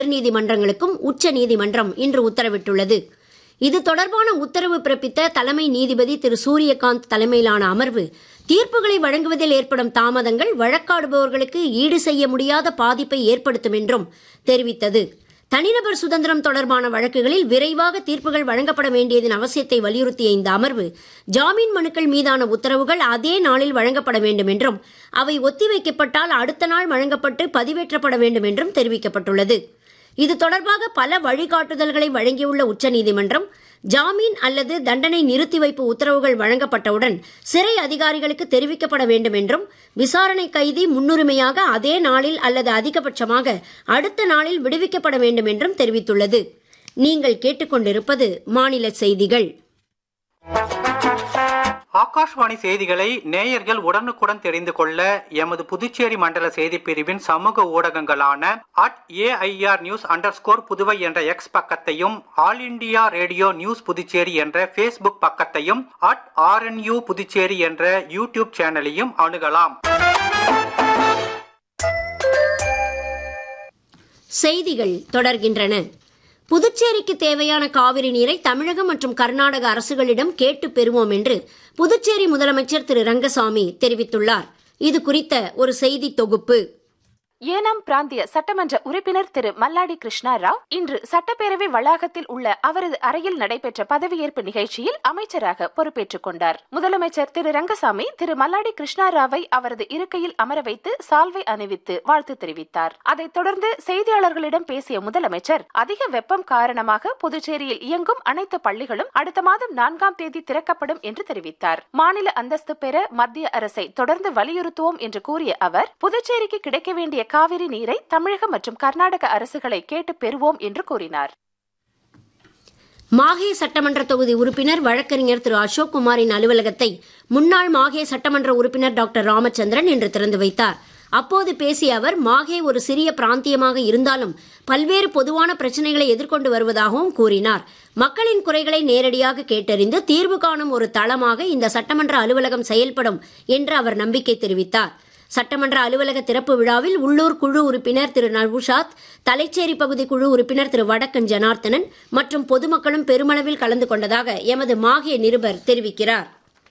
நீதிமன்றங்களுக்கும் உச்ச நீதிமன்றம் இன்று உத்தரவிட்டுள்ளது இது தொடர்பான உத்தரவு பிறப்பித்த தலைமை நீதிபதி திரு சூரியகாந்த் தலைமையிலான அமர்வு தீர்ப்புகளை வழங்குவதில் ஏற்படும் தாமதங்கள் வழக்காடுபவர்களுக்கு ஈடு செய்ய முடியாத பாதிப்பை ஏற்படுத்தும் என்றும் தெரிவித்தது தனிநபர் சுதந்திரம் தொடர்பான வழக்குகளில் விரைவாக தீர்ப்புகள் வழங்கப்பட வேண்டியதன் அவசியத்தை வலியுறுத்திய இந்த அமர்வு ஜாமீன் மனுக்கள் மீதான உத்தரவுகள் அதே நாளில் வழங்கப்பட வேண்டும் என்றும் அவை ஒத்திவைக்கப்பட்டால் அடுத்த நாள் வழங்கப்பட்டு பதிவேற்றப்பட வேண்டும் என்றும் தெரிவிக்கப்பட்டுள்ளது இது தொடர்பாக பல வழிகாட்டுதல்களை வழங்கியுள்ள உச்சநீதிமன்றம் ஜாமீன் அல்லது தண்டனை நிறுத்தி வைப்பு உத்தரவுகள் வழங்கப்பட்டவுடன் சிறை அதிகாரிகளுக்கு தெரிவிக்கப்பட வேண்டும் என்றும் விசாரணை கைதி முன்னுரிமையாக அதே நாளில் அல்லது அதிகபட்சமாக அடுத்த நாளில் விடுவிக்கப்பட வேண்டும் என்றும் தெரிவித்துள்ளது நீங்கள் கேட்டுக்கொண்டிருப்பது மாநில செய்திகள் ஆகாஷ்வாணி செய்திகளை நேயர்கள் உடனுக்குடன் தெரிந்து கொள்ள எமது புதுச்சேரி மண்டல செய்திப் பிரிவின் சமூக ஊடகங்களான at AIR news under Puduvai என்ற எக்ஸ் பக்கத்தையும் all India radio news Puducherry என்ற ஃபேஸ்புக் பக்கத்தையும் அட் ஆர்என்யூ புதுச்சேரி என்ற யூடியூப் சேனலையும் அணுகலாம் செய்திகள் தொடர்கின்றன புதுச்சேரிக்கு தேவையான காவிரி நீரை தமிழகம் மற்றும் கர்நாடக அரசுகளிடம் கேட்டு பெறுவோம் என்று புதுச்சேரி முதலமைச்சர் திரு ரங்கசாமி தெரிவித்துள்ளார் இது குறித்த ஒரு செய்தி தொகுப்பு ஏனாம் பிராந்திய சட்டமன்ற உறுப்பினர் திரு மல்லாடி கிருஷ்ணா ராவ் இன்று சட்டப்பேரவை வளாகத்தில் உள்ள அவரது அறையில் நடைபெற்ற பதவியேற்பு நிகழ்ச்சியில் அமைச்சராக பொறுப்பேற்றுக் கொண்டார் முதலமைச்சர் திரு ரங்கசாமி திரு மல்லாடி கிருஷ்ணா ராவை அவரது இருக்கையில் அமர வைத்து சால்வை அணிவித்து வாழ்த்து தெரிவித்தார் அதைத் தொடர்ந்து செய்தியாளர்களிடம் பேசிய முதலமைச்சர் அதிக வெப்பம் காரணமாக புதுச்சேரியில் இயங்கும் அனைத்து பள்ளிகளும் அடுத்த மாதம் நான்காம் தேதி திறக்கப்படும் என்று தெரிவித்தார் மாநில அந்தஸ்து பெற மத்திய அரசை தொடர்ந்து வலியுறுத்துவோம் என்று கூறிய அவர் புதுச்சேரிக்கு கிடைக்க வேண்டிய காவிரி நீரை தமிழக மற்றும் கர்நாடக அரசுகளை கேட்டு பெறுவோம் என்று கூறினார் மாஹே சட்டமன்ற தொகுதி உறுப்பினர் வழக்கறிஞர் திரு அசோக் குமாரின் அலுவலகத்தை முன்னாள் மாஹே சட்டமன்ற உறுப்பினர் டாக்டர் ராமச்சந்திரன் இன்று திறந்து வைத்தார் அப்போது பேசிய அவர் மாஹே ஒரு சிறிய பிராந்தியமாக இருந்தாலும் பல்வேறு பொதுவான பிரச்சனைகளை எதிர்கொண்டு வருவதாகவும் கூறினார் மக்களின் குறைகளை நேரடியாக கேட்டறிந்து தீர்வு காணும் ஒரு தளமாக இந்த சட்டமன்ற அலுவலகம் செயல்படும் என்று அவர் நம்பிக்கை தெரிவித்தார் சட்டமன்ற அலுவலக திறப்பு விழாவில் உள்ளூர் குழு உறுப்பினர் திரு நவுஷாத் தலைச்சேரி பகுதி குழு உறுப்பினர் திரு வடக்கன் ஜனார்த்தனன் மற்றும் பொதுமக்களும் பெருமளவில் கலந்து கொண்டதாக எமது மாஹே நிருபர் தெரிவிக்கிறார்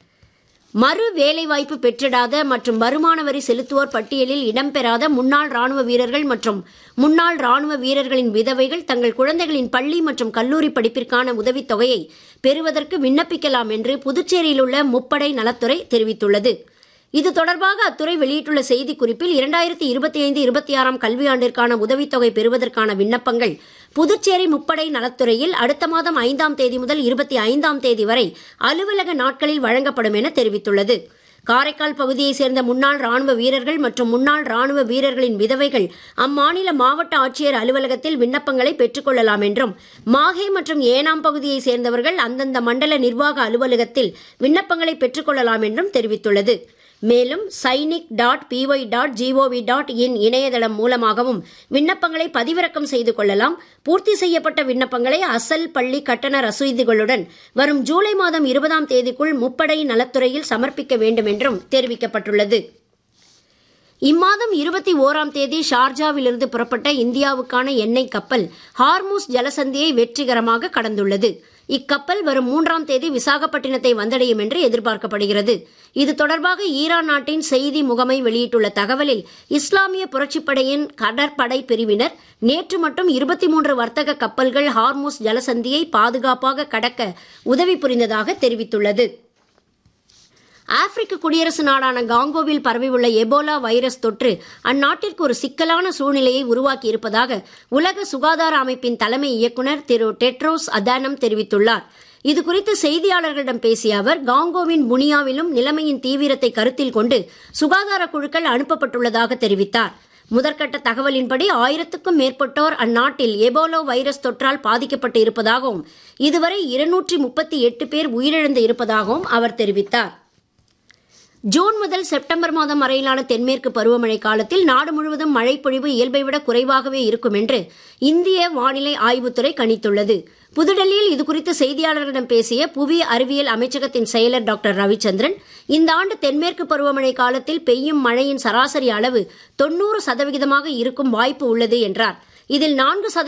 மறு வேலைவாய்ப்பு பெற்றிடாத மற்றும் வருமான வரி செலுத்துவோர் பட்டியலில் இடம்பெறாத முன்னாள் ராணுவ வீரர்கள் மற்றும் முன்னாள் ராணுவ வீரர்களின் விதவைகள் தங்கள் குழந்தைகளின் பள்ளி மற்றும் கல்லூரி படிப்பிற்கான உதவித்தொகையை பெறுவதற்கு விண்ணப்பிக்கலாம் என்று புதுச்சேரியில் உள்ள முப்படை நலத்துறை தெரிவித்துள்ளது இது தொடர்பாக அத்துறை வெளியிட்டுள்ள செய்திக்குறிப்பில் இரண்டாயிரத்தி இருபத்தி ஐந்து இருபத்தி ஆறாம் கல்வியாண்டிற்கான உதவித்தொகை பெறுவதற்கான விண்ணப்பங்கள் புதுச்சேரி முப்படை நலத்துறையில் அடுத்த மாதம் ஐந்தாம் தேதி முதல் இருபத்தி ஐந்தாம் தேதி வரை அலுவலக நாட்களில் வழங்கப்படும் என தெரிவித்துள்ளது காரைக்கால் பகுதியைச் சேர்ந்த முன்னாள் ராணுவ வீரர்கள் மற்றும் முன்னாள் ராணுவ வீரர்களின் விதவைகள் அம்மாநில மாவட்ட ஆட்சியர் அலுவலகத்தில் விண்ணப்பங்களை பெற்றுக்கொள்ளலாம் என்றும் மாஹே மற்றும் ஏனாம் பகுதியைச் சேர்ந்தவர்கள் அந்தந்த மண்டல நிர்வாக அலுவலகத்தில் விண்ணப்பங்களை பெற்றுக்கொள்ளலாம் என்றும் தெரிவித்துள்ளது மேலும் Sainik dot PY dot GOV dot in இணையதளம் மூலமாகவும் விண்ணப்பங்களை பதிவிறக்கம் செய்து கொள்ளலாம் பூர்த்தி செய்யப்பட்ட விண்ணப்பங்களை அசல் பள்ளி கட்டண ரசீதுகளுடன் வரும் ஜூலை மாதம் இருபதாம் தேதிக்குள் முப்படை நலத்துறையில் சமர்ப்பிக்க வேண்டும் என்றும் தெரிவிக்கப்பட்டுள்ளது இம்மாதம் இருபத்தி ஓராம் தேதி ஷார்ஜாவிலிருந்து புறப்பட்ட இந்தியாவுக்கான எண்ணெய் கப்பல் ஹார்மூஸ் ஜலசந்தியை வெற்றிகரமாக கடந்துள்ளது இக்கப்பல் வரும் மூன்றாம் தேதி விசாகப்பட்டினத்தை வந்தடையும் என்று எதிர்பார்க்கப்படுகிறது இது தொடர்பாக ஈரான் நாட்டின் செய்தி முகமை வெளியிட்டுள்ள தகவலில் இஸ்லாமிய புரட்சிப்படையின் கடற்படை பிரிவினர் நேற்று மட்டும் இருபத்தி மூன்று வர்த்தக கப்பல்கள் ஹார்மூஸ் ஜலசந்தியை பாதுகாப்பாக கடக்க உதவி புரிந்ததாக தெரிவித்துள்ளது ஆப்பிரிக்க குடியரசு நாடான காங்கோவில் பரவியுள்ள எபோலா வைரஸ் தொற்று அந்நாட்டிற்கு ஒரு சிக்கலான சூழ்நிலையை உருவாக்கி இருப்பதாக உலக சுகாதார அமைப்பின் தலைமை இயக்குநர் திரு டெட்ரோஸ் அதானம் தெரிவித்துள்ளார் இதுகுறித்து செய்தியாளர்களிடம் பேசிய அவர் காங்கோவின் புனியாவிலும் நிலைமையின் தீவிரத்தை கருத்தில் கொண்டு சுகாதார குழுக்கள் அனுப்பப்பட்டுள்ளதாக தெரிவித்தார் முதற்கட்ட தகவலின்படி ஆயிரத்துக்கும் மேற்பட்டோர் அந்நாட்டில் எபோலோ வைரஸ் தொற்றால் பாதிக்கப்பட்டு இருப்பதாகவும் இதுவரை இருநூற்றி முப்பத்தி எட்டு பேர் உயிரிழந்து இருப்பதாகவும் அவர் தெரிவித்தார் ஜூன் முதல் செப்டம்பர் மாதம் வரையிலான தென்மேற்கு பருவமழை காலத்தில் நாடு முழுவதும் மழைப்பொழிவு இயல்பை விட குறைவாகவே இருக்கும் என்று இந்திய வானிலை ஆய்வுத்துறை கணித்துள்ளது புதுடெல்லியில் இதுகுறித்து செய்தியாளர்களிடம் பேசிய புவி அறிவியல் அமைச்சகத்தின் செயலர் டாக்டர் ரவிச்சந்திரன் இந்த ஆண்டு தென்மேற்கு பருவமழை காலத்தில் பெய்யும் மழையின் சராசரி அளவு தொன்னூறு சதவிகிதமாக இருக்கும் வாய்ப்பு உள்ளது என்றார் இதில் நான்கு